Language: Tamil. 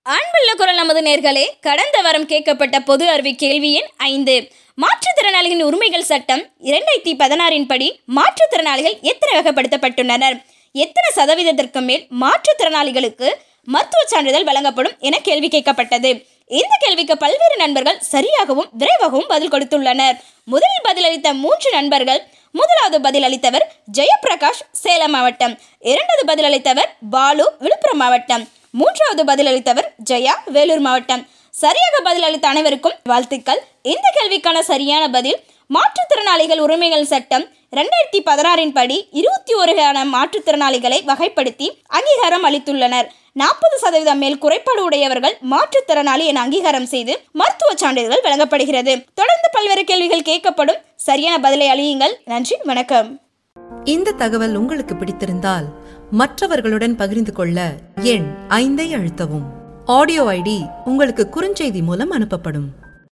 அன்புள்ள குரல் நமது நேர்களே கடந்த வாரம் கேட்கப்பட்ட பொது அறிவு கேள்வி எண் ஐந்து மாற்றுத்திறனாளிகளின் உரிமைகள் சட்டம் இரண்டாயிரத்தி பதினாறின் படி மாற்றுத்திறனாளிகள் எத்தனை வகைப்படுத்தப்பட்டுள்ளனர் எத்தனை சதவீதத்திற்கு மேல் மாற்றுத்திறனாளிகளுக்கு மருத்துவ சான்றிதழ் வழங்கப்படும் என கேள்வி கேட்கப்பட்டது இந்த கேள்விக்கு பல்வேறு நண்பர்கள் சரியாகவும் விரைவாகவும் பதில் கொடுத்துள்ளனர் முதலில் பதிலளித்த மூன்று நண்பர்கள் முதலாவது பதில் அளித்தவர் ஜெயபிரகாஷ் சேலம் மாவட்டம் இரண்டாவது பதில் அளித்தவர் பாலு விழுப்புரம் மாவட்டம் மூன்றாவது பதில் அளித்தவர் ஜெயா வேலூர் மாவட்டம் சரியாக பதில் அளித்த அனைவருக்கும் வாழ்த்துக்கள் இந்த கேள்விக்கான சரியான பதில் மாற்றுத்திறனாளிகள் உரிமைகள் சட்டம் ரெண்டாயிரத்தி பதினாறின் படி இருபத்தி ஒரு வகையான மாற்றுத்திறனாளிகளை வகைப்படுத்தி அங்கீகாரம் அளித்துள்ளனர் நாற்பது சதவீதம் மேல் குறைபாடு உடையவர்கள் மாற்றுத்திறனாளி என அங்கீகாரம் செய்து மருத்துவ சான்றிதழ்கள் வழங்கப்படுகிறது தொடர்ந்து பல்வேறு கேள்விகள் கேட்கப்படும் சரியான பதிலை அழியுங்கள் நன்றி வணக்கம் இந்த தகவல் உங்களுக்கு பிடித்திருந்தால் மற்றவர்களுடன் பகிர்ந்து கொள்ள எண் ஐந்தை அழுத்தவும் ஆடியோ ஐடி உங்களுக்கு குறுஞ்செய்தி மூலம் அனுப்பப்படும்